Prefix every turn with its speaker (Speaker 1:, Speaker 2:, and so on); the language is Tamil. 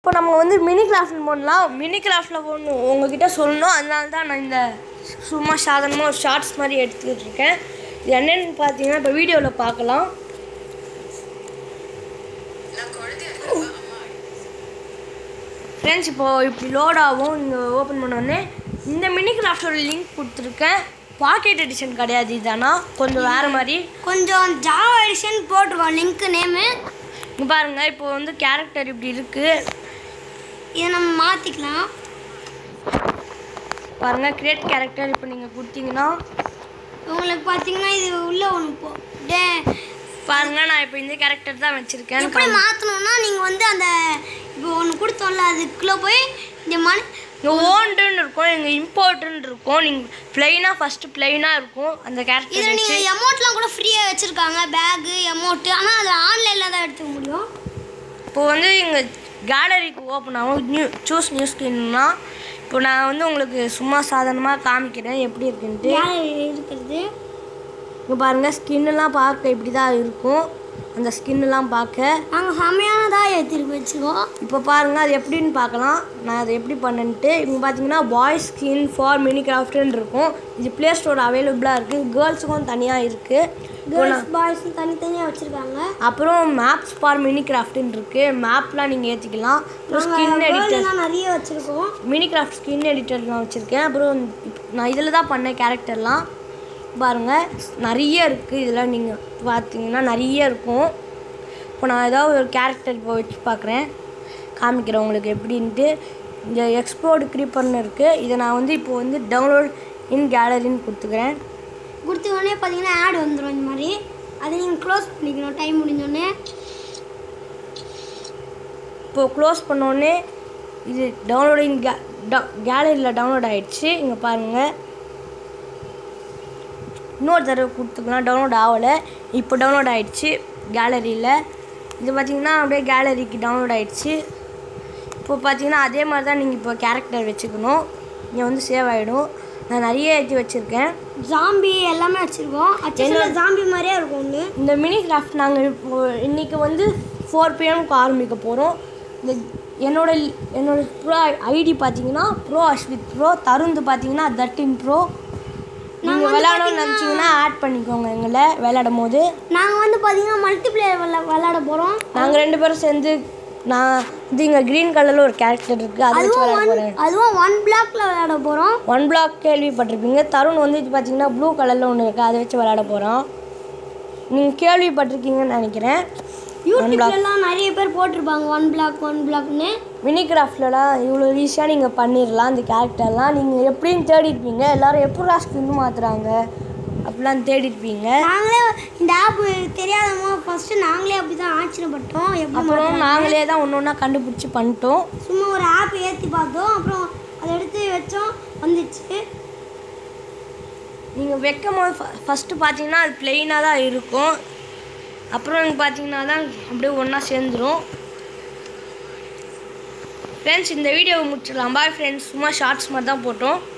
Speaker 1: இப்போ நம்ம வந்து மினி கிராஃப்ட் பண்ணலாம் மினி கிராஃப்டில் ஒன்று உங்ககிட்ட சொல்லணும் அதனால தான் நான் இந்த சும்மா சாதாரணமாக ஒரு ஷார்ட்ஸ் மாதிரி எடுத்துக்கிட்டு இருக்கேன் இது என்னென்னு பார்த்தீங்கன்னா இப்போ வீடியோவில் பார்க்கலாம் ஃப்ரெண்ட்ஸ் இப்போ இப்படி லோட் ஆகும் நீங்கள் ஓப்பன் பண்ணோடனே இந்த மினி கிராஃப்டோட லிங்க் கொடுத்துருக்கேன் பாக்கெட் எடிஷன் கிடையாது இதானா கொஞ்சம் வேறு மாதிரி
Speaker 2: கொஞ்சம் ஜாவா எடிஷன் போட்டிருக்கோம் லிங்க் நேமு
Speaker 1: இங்கே பாருங்கள் இப்போ வந்து கேரக்டர் இப்படி இருக்குது
Speaker 2: இதை நம்ம மாற்றிக்கலாம்
Speaker 1: பாருங்கள் கிரியேட் கேரக்டர் இப்போ நீங்கள் கொடுத்தீங்கன்னா
Speaker 2: உங்களுக்கு பார்த்தீங்கன்னா இது உள்ள ஒன்று போ டே
Speaker 1: பாருங்கள் நான் இப்போ இந்த கேரக்டர் தான் வச்சுருக்கேன்
Speaker 2: எப்படி மாற்றணும்னா நீங்கள் வந்து அந்த இப்போ ஒன்று கொடுத்தோம்ல அதுக்குள்ளே போய் இந்த மணி
Speaker 1: இங்கே ஓண்டுன்னு இருக்கும் எங்கள் இம்போர்ட்டுன்னு இருக்கும் நீங்கள் ப்ளைனாக ஃபஸ்ட்டு ப்ளைனாக இருக்கும் அந்த கேரக்டர்
Speaker 2: இதில்
Speaker 1: வச்சு
Speaker 2: நீங்கள் எமௌண்ட்லாம் கூட ஃப்ரீயாக வச்சுருக்காங்க பேகு எமௌண்ட்டு ஆனால் அது ஆன்லைனில் தான் எடுத்துக்க முடியும்
Speaker 1: இப்போ வந்து எங்கள் கேலரிக்கு ஓப்பன் ஆகும் நியூ சூஸ் நியூ ஸ்கின்னா இப்போ நான் வந்து உங்களுக்கு சும்மா சாதாரணமாக காமிக்கிறேன் எப்படி இருக்குன்ட்டு
Speaker 2: கேலரியில் இருக்கிறது
Speaker 1: இங்கே பாருங்கள் ஸ்கின்னுலாம் பார்க்க இப்படி தான் இருக்கும் அந்த ஸ்கின்னுலாம் பார்க்க
Speaker 2: நாங்கள் செம்மையானதாக ஏற்றிருக்கு வச்சுருக்கோம்
Speaker 1: இப்போ பாருங்கள் அது எப்படின்னு பார்க்கலாம் நான் அதை எப்படி பண்ணேன்ட்டு இவங்க பார்த்தீங்கன்னா பாய்ஸ் ஸ்கின் ஃபார் மினி கிராஃப்ட்னு இருக்கும் இது ப்ளே ஸ்டோர் அவைலபிளாக இருக்குது கேர்ள்ஸுக்கும் தனியாக இருக்குது
Speaker 2: கேர்ள்ஸ் பாய்ஸ் தனித்தனியாக வச்சுருக்காங்க
Speaker 1: அப்புறம் மேப்ஸ் ஃபார் மினி கிராஃப்ட்னு இருக்குது மேப்லாம் நீங்கள் ஏற்றிக்கலாம் அப்புறம் ஸ்கின் எடிட்டர்
Speaker 2: வேர்ல்டுலாம் நிறைய வச்சுருக்கோம்
Speaker 1: மினி கிராஃப்ட் ஸ்கின் எடிட்டர் நான் வச்சுருக்கேன் அப்புறம் இப்ப நான் இதில் தான் பண்ணேன் கேரக்டர்லாம் பாருங்கள் நிறைய இருக்குது இதெல்லாம் நீங்கள் பார்த்தீங்கன்னா நிறைய இருக்கும் இப்போ நான் ஏதாவது ஒரு கேரக்டர் இப்போ வச்சு பார்க்குறேன் காமிக்கிறேன் உங்களுக்கு எப்படின்ட்டு இந்த எக்ஸ்ப்ளோர்டு க்ரீப்பர்னு இருக்குது இதை நான் வந்து இப்போ வந்து டவுன்லோட் இன் கேலரின்னு கொடுத்துக்கிறேன்
Speaker 2: கொடுத்த உடனே பார்த்தீங்கன்னா ஆட் வந்துடும் இந்த மாதிரி அதை நீங்கள் க்ளோஸ் பண்ணிக்கணும் டைம் முடிஞ்சோடனே
Speaker 1: இப்போது க்ளோஸ் பண்ணோடனே இது டவுன்லோடிங் கே கேலரியில் டவுன்லோட் ஆகிடுச்சு இங்கே பாருங்கள் இன்னொரு தடவை கொடுத்துக்கலாம் டவுன்லோட் ஆகலை இப்போ டவுன்லோட் ஆகிடுச்சு கேலரியில் இது பார்த்தீங்கன்னா அப்படியே கேலரிக்கு டவுன்லோட் ஆகிடுச்சு இப்போ பார்த்தீங்கன்னா அதே மாதிரி தான் நீங்கள் இப்போ கேரக்டர் வச்சுக்கணும் இங்கே வந்து சேவ் ஆகிடும் நான் நிறைய ஏற்றி வச்சுருக்கேன்
Speaker 2: ஜாம்பி எல்லாமே வச்சுருக்கோம் அச்சஸில் ஜாம்பி மாதிரியே இருக்கும் ஒன்று
Speaker 1: இந்த மினி கிராஃப்ட் நாங்கள் இப்போ இன்றைக்கி வந்து ஃபோர் பிஎம்க்கு ஆரம்பிக்க போகிறோம் இந்த என்னோட என்னோட ப்ரோ ஐடி பார்த்தீங்கன்னா ப்ரோ அஸ்வித் ப்ரோ தருந்து பார்த்தீங்கன்னா தர்டின் ப்ரோ நீங்கள் விளையாடணும்னு நினச்சிங்கன்னா ஆட் பண்ணிக்கோங்க எங்களை விளையாடும் போது
Speaker 2: நாங்கள் வந்து பார்த்தீங்கன்னா மல்டிப்ளேயர் விளா விளாட போகிறோம்
Speaker 1: நாங்கள் ரெண்டு பேரும் சேர்ந்து நான் இது இங்கே க்ரீன் கலரில் ஒரு கேரக்டர் இருக்குது அதை வச்சு விளையாட போகிறேன்
Speaker 2: அதுவும் ஒன் பிளாக்ல விளையாட போகிறோம்
Speaker 1: ஒன் பிளாக் கேள்விப்பட்டிருப்பீங்க தருண் வந்து இது பார்த்தீங்கன்னா ப்ளூ கலரில் ஒன்று இருக்குது அதை வச்சு விளையாட போகிறோம் நீங்கள் கேள்விப்பட்டிருக்கீங்கன்னு நினைக்கிறேன்
Speaker 2: யூடியூப்லலாம் நிறைய பேர் போட்டிருப்பாங்க ஒன் பிளாக் ஒன் பிளாக்னு
Speaker 1: மினி கிராஃப்ட்லலாம் இவ்வளோ ஈஸியாக நீங்கள் பண்ணிடலாம் இந்த கேரக்டர்லாம் நீங்கள் எப்படின்னு தேடிருப்பீங்க எல்லாரும் எப்படா ஸ்கின் மாற்றுறாங்க அப்படிலாம் தேடிருப்பீங்க
Speaker 2: நாங்களே இந்த ஆப் தெரியாதவங்க ஃபஸ்ட்டு நாங்களே அப்படி தான் ஆச்சரியப்பட்டோம் எப்படி
Speaker 1: அப்புறம் நாங்களே தான் ஒன்று ஒன்றா கண்டுபிடிச்சி பண்ணிட்டோம்
Speaker 2: சும்மா ஒரு ஆப் ஏற்றி பார்த்தோம் அப்புறம் அதை எடுத்து வச்சோம் வந்துச்சு
Speaker 1: நீங்கள் வைக்கும் போது ஃபஸ்ட்டு பார்த்தீங்கன்னா அது பிளெயினாக தான் இருக்கும் அப்புறம் நீங்கள் பார்த்தீங்கன்னா தான் அப்படியே ஒன்றா சேர்ந்துரும் ஃப்ரெண்ட்ஸ் இந்த வீடியோவை முடிச்சிடலாம் பாய் ஃப்ரெண்ட்ஸ் சும்மா ஷார்ட்ஸ் மாதிரி தான் போட்டோம்